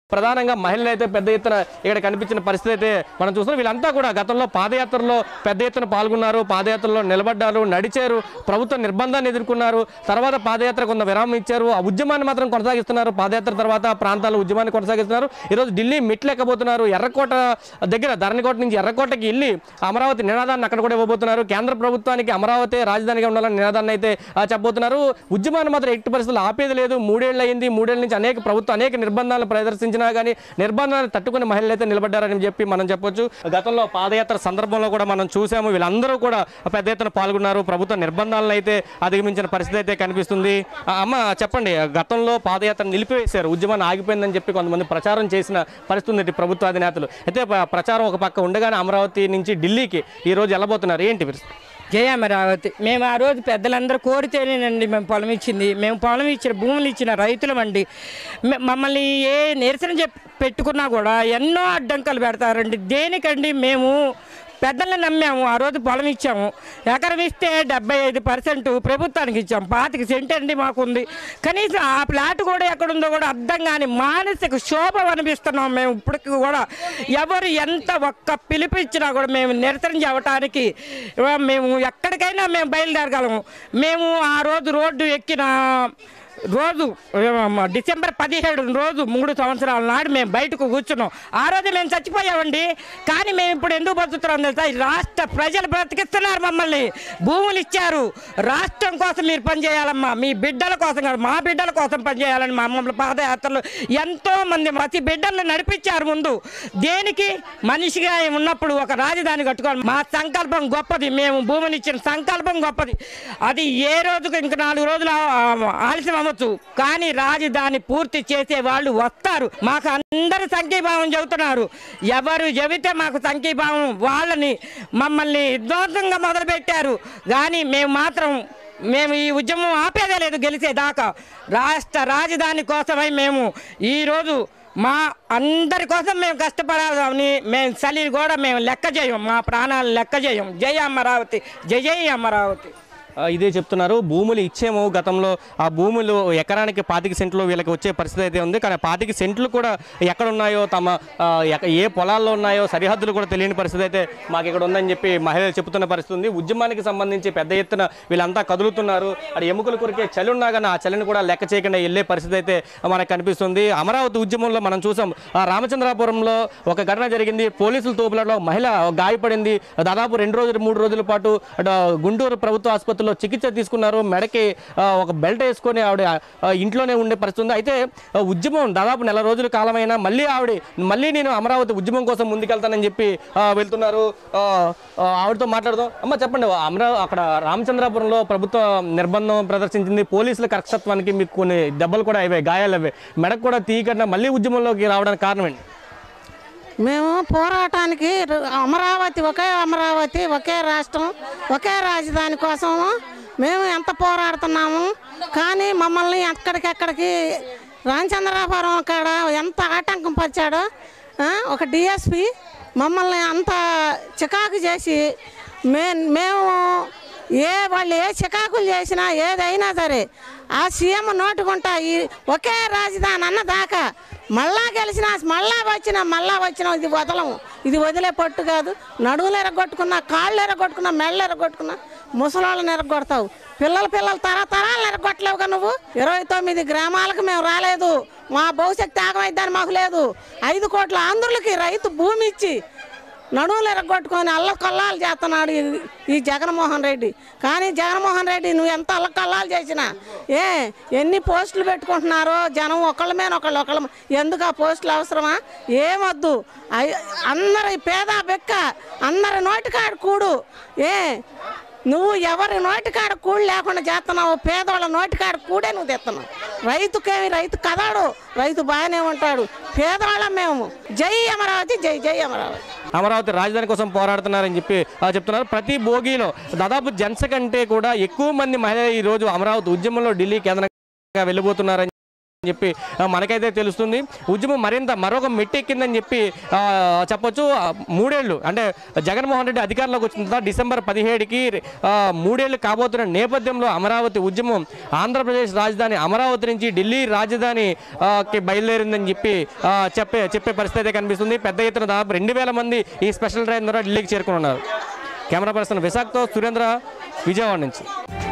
ప్రధానంగా మహిళలు అయితే పెద్ద ఎత్తున ఇక్కడ కనిపించిన పరిస్థితి అయితే మనం చూస్తున్నాం వీళ్ళంతా కూడా గతంలో పాదయాత్రలో పెద్ద ఎత్తున పాల్గొన్నారు పాదయాత్రలో నిలబడ్డారు నడిచారు ప్రభుత్వ నిర్బంధాన్ని ఎదుర్కొన్నారు తర్వాత పాదయాత్ర కొంత విరామం ఇచ్చారు ఆ ఉద్యమాన్ని మాత్రం కొనసాగిస్తున్నారు పాదయాత్ర తర్వాత ప్రాంతాల ఉద్యమాన్ని కొనసాగిస్తున్నారు ఈరోజు ఢిల్లీ మెట్లు ఎక్కబోతున్నారు ఎర్రకోట దగ్గర ధరణికోట నుంచి ఎర్రకోటకి వెళ్ళి అమరావతి నినాదాన్ని అక్కడ కూడా ఇవ్వబోతున్నారు కేంద్ర ప్రభుత్వానికి అమరావతి రాజధానిగా ఉండాలని నినాదాన్ని అయితే ఆ, చెప్పబోతున్నారు ఉద్యమాన్ని మాత్రం ఎట్టి పరిస్థితులు ఆపేది లేదు మూడేళ్ళు అయింది మూడేళ్ల నుంచి అనేక ప్రభుత్వం అనేక నిర్బంధాలు ప్రదర్శించినా కానీ నిర్బంధాన్ని తట్టుకుని మహిళలు అయితే నిలబడ్డారని చెప్పి మనం చెప్పొచ్చు గతంలో పాదయాత్ర సందర్భంలో కూడా మనం చూసాము వీళ్ళందరూ కూడా పెద్ద ఎత్తున పాల్గొన్నారు ప్రభుత్వ నిర్బంధాలను అయితే అధిగమించిన పరిస్థితి అయితే కనిపిస్తుంది ఆ, అమ్మ చెప్పండి గతంలో పాదయాత్ర నిలిపివేశారు ఉద్యమాన్ని ఆగిపోయిందని చెప్పి కొంతమంది ప్రచారం చేసిన పరిస్థితి ఉంది ఇటు ప్రభుత్వ అధినేతలు అయితే ప- ప్రచారం ఒక పక్క ఉండగానే అమరావతి నుంచి ఢిల్లీకి ఈ రోజు వెళ్ళబోతున్నారు ఏంటి పరిస్థితి జయ అమరావతి మేము ఆ రోజు పెద్దలందరూ కోరితేనేనండి మేము పొలం ఇచ్చింది మేము పొలం ఇచ్చిన భూములు ఇచ్చిన రైతులమండి మ- మమ్మల్ని ఏ నిరసన చెప్ పెట్టుకున్నా కూడా ఎన్నో అడ్డంకులు పెడతారండి దేనికండి మేము పెద్దల్ని నమ్మాము ఆ రోజు పొలం ఇచ్చాము ఎకరం ఇస్తే డెబ్బై ఐదు పర్సెంట్ ప్రభుత్వానికి ఇచ్చాము పాతిక సెంట్ అండి మాకుంది కనీసం ఆ ప్లాట్ కూడా ఎక్కడుందో కూడా అర్థం కాని మానసిక శోభ అనిపిస్తున్నాం మేము ఇప్పటికి కూడా ఎవరు ఎంత ఒక్క పిలిపించినా కూడా మేము నిరసన చేయటానికి ఆ, మేము ఎక్కడికైనా మేము బయలుదేరగలము మేము ఆ రోజు రోడ్డు ఎక్కిన రోజు ఏమమ్మా, డిసెంబర్ పదిహేడు రోజు మూడు సంవత్సరాల నాడు మేము బయటకు కూర్చున్నాం ఆ రోజు మేము చచ్చిపోయామండి కానీ మేము ఇప్పుడు ఎందుకు బతుకుతున్నాం తెలుసా ఈ రాష్ట్ర ప్రజలు బ్రతికిస్తున్నారు మమ్మల్ని భూములు ఇచ్చారు రాష్ట్రం కోసం మీరు పనిచేయాలమ్మా మీ బిడ్డల కోసం కాదు మా బిడ్డల కోసం పనిచేయాలని మా మమ్మల్ని పాదయాత్రలు ఎంతో మంది ప్రతి బిడ్డలను నడిపించారు ముందు దేనికి మనిషిగా ఉన్నప్పుడు ఒక రాజధాని కట్టుకోవాలి మా సంకల్పం గొప్పది మేము భూమిని ఇచ్చిన సంకల్పం గొప్పది అది ఏ రోజుకు ఇంక నాలుగు రోజులు ఆ- ఆలస్యం అవ్వచ్చు కానీ రాజధాని పూర్తి చేసే వాళ్ళు వస్తారు మాకు అందరు సంఘీభావం చెబుతున్నారు ఎవరు చెబితే మాకు సంఘీభావం వాళ్ళని మమ్మల్ని ధ్వంసంగా మొదలుపెట్టారు కానీ మేము మాత్రం మేము ఈ ఉద్యమం ఆపేదే లేదు గెలిచేదాకా రాష్ట్ర రాజధాని కోసమై మేము ఈరోజు మా అందరి కోసం మేము కష్టపడాలని మేము చలి కూడా మేము లెక్క చేయం మా ప్రాణాలు లెక్క చేయం జై అమరావతి జై జై అమరావతి ఆ, ఇదే చెప్తున్నారు భూములు ఇచ్చేమో గతంలో ఆ భూములు ఎకరానికి పాతిక సెంట్లు వీళ్ళకి వచ్చే పరిస్థితి అయితే ఉంది కానీ ఆ పాతిక సెంట్లు కూడా ఎక్కడ ఉన్నాయో తమ ఆ, ఎక- ఏ పొలాల్లో ఉన్నాయో సరిహద్దులు కూడా తెలియని పరిస్థితి అయితే మాకు ఇక్కడ ఉందని చెప్పి మహిళలు చెబుతున్న పరిస్థితి ఉంది ఉద్యమానికి సంబంధించి పెద్ద ఎత్తున వీళ్ళంతా కదులుతున్నారు అది ఎముకలు కొరికే చలి ఉన్నా కానీ ఆ చలిని కూడా లెక్క చేయకుండా వెళ్ళే పరిస్థితి అయితే మనకు కనిపిస్తుంది అమరావతి ఉద్యమంలో మనం చూసాం ఆ రామచంద్రాపురంలో ఒక ఘటన జరిగింది పోలీసుల తోపులలో మహిళ గాయపడింది దాదాపు రెండు రోజులు మూడు రోజుల పాటు అటు గుంటూరు ప్రభుత్వ ఆసుపత్రిలో చికిత్స తీసుకున్నారు మెడకి ఆ, ఒక బెల్ట్ వేసుకొని ఆవిడ ఆ, ఇంట్లోనే ఉండే పరిస్థితి ఉంది అయితే ఆ, ఉద్యమం దాదాపు నెల రోజుల కాలమైనా మళ్ళీ ఆవిడ మళ్ళీ నేను అమరావతి ఉద్యమం కోసం ముందుకెళ్తానని చెప్పి ఆ, వెళ్తున్నారు ఆ, ఆ, ఆవిడతో మాట్లాడదాం అమ్మ చెప్పండి అమరా అక్కడ రామచంద్రాపురంలో ప్రభుత్వ నిర్బంధం ప్రదర్శించింది పోలీసుల కర్కసత్వానికి మీకు కొన్ని దెబ్బలు కూడా అయ్యాయి గాయాలు అయ్యాయి మెడకు కూడా తీయకుండా మళ్ళీ ఉద్యమంలోకి రావడానికి కారణం ఏంటి మేము పోరాటానికి ర- అమరావతి ఒకే అమరావతి ఒకే రాష్ట్రం ఒకే రాజధాని కోసం మేము ఎంత పోరాడుతున్నాము కానీ మమ్మల్ని ఎక్కడికెక్కడికి రామచంద్రాపురం కాడ ఎంత ఆటంకం పరిచాడో ఆ, ఒక డిఎస్పి మమ్మల్ని అంత చికాకు చేసి మే మేము ఏ వాళ్ళు ఏ చికాకులు చేసినా ఏదైనా సరే ఆ సీఎం నోటుకుంటా ఈ ఒకే రాజధాని అన్న దాకా మళ్ళా గెలిచినా మళ్ళా వచ్చినా మళ్ళా వచ్చినా ఇది వదలము ఇది వదిలే పట్టు కాదు నడువులు ఎరగొట్టుకున్నా కాళ్ళు ఎరగొట్టుకున్నా మెళ్ళు ఎరగొట్టుకున్నా ముసలాళ్ళని ఎరగొడతావు పిల్లల పిల్లలు తరతరాలు ఎరగొట్టలేవుగా నువ్వు ఇరవై తొమ్మిది గ్రామాలకు మేము రాలేదు మా భవిష్యత్తు త్యాగమైద్దని మాకు లేదు ఐదు కోట్ల ఆంధ్రులకి రైతు భూమి ఇచ్చి నడువులు ఎరగొట్టుకొని అల్లకల్లాలు చేస్తున్నాడు ఈ- ఈ జగన్మోహన్ రెడ్డి కానీ జగన్మోహన్ రెడ్డి నువ్వు ఎంత అల్లకల్లాలు చేసినా ఏ ఎన్ని పోస్టులు పెట్టుకుంటున్నారో జనం ఒకళ్ళ మీద ఒకళ్ళు ఒకళ్ళ మీద. ఎందుకు ఆ పోస్టులు అవసరమా ఏమొద్దు అయ్- అందరి పేద బెక్క అందరి నోటికాడు కూడు ఏ నువ్వు ఎవరి నోటికాడ కూడు లేకుండా చేస్తున్నావు పేదవాళ్ళ నోటికాడ కూడే నువ్వు తెస్తున్నావు రైతుకేమి రైతు కదాడు రైతు బాగానే ఉంటాడు పేదవాళ్ళం మేము జై అమరావతి జై జై అమరావతి అమరావతి రాజధాని కోసం పోరాడుతున్నారని చెప్పి ఆ, చెప్తున్నారు ప్రతి భోగిలో దాదాపు జెంట్స్ కంటే కూడా ఎక్కువ మంది మహిళలు ఈ రోజు అమరావతి ఉద్యమంలో ఢిల్లీ కేంద్రంగా వెళ్ళిపోతున్నారని అని చెప్పి ఆ, మనకైతే తెలుస్తుంది ఉద్యమం మరింత మరొక మెట్టెక్కిందని చెప్పి ఆ, చెప్పొచ్చు ఆ, మూడేళ్లు అంటే జగన్మోహన్ రెడ్డి అధికారంలోకి వచ్చిన తర్వాత డిసెంబర్ పదిహేడుకి ఆ, మూడేళ్లు కాబోతున్న నేపథ్యంలో అమరావతి ఉద్యమం ఆంధ్రప్రదేశ్ రాజధాని అమరావతి నుంచి ఢిల్లీ రాజధాని ఆ, కి బయలుదేరిందని చెప్పి ఆ, చెప్పే చెప్పే పరిస్థితి అయితే కనిపిస్తుంది పెద్ద ఎత్తున దాదాపు రెండు వేల మంది ఈ స్పెషల్ ట్రైన్ ద్వారా ఢిల్లీకి చేరుకున్నారు కెమెరా పర్సన్ విశాఖతో సురేంద్ర విజయవాడ నుంచి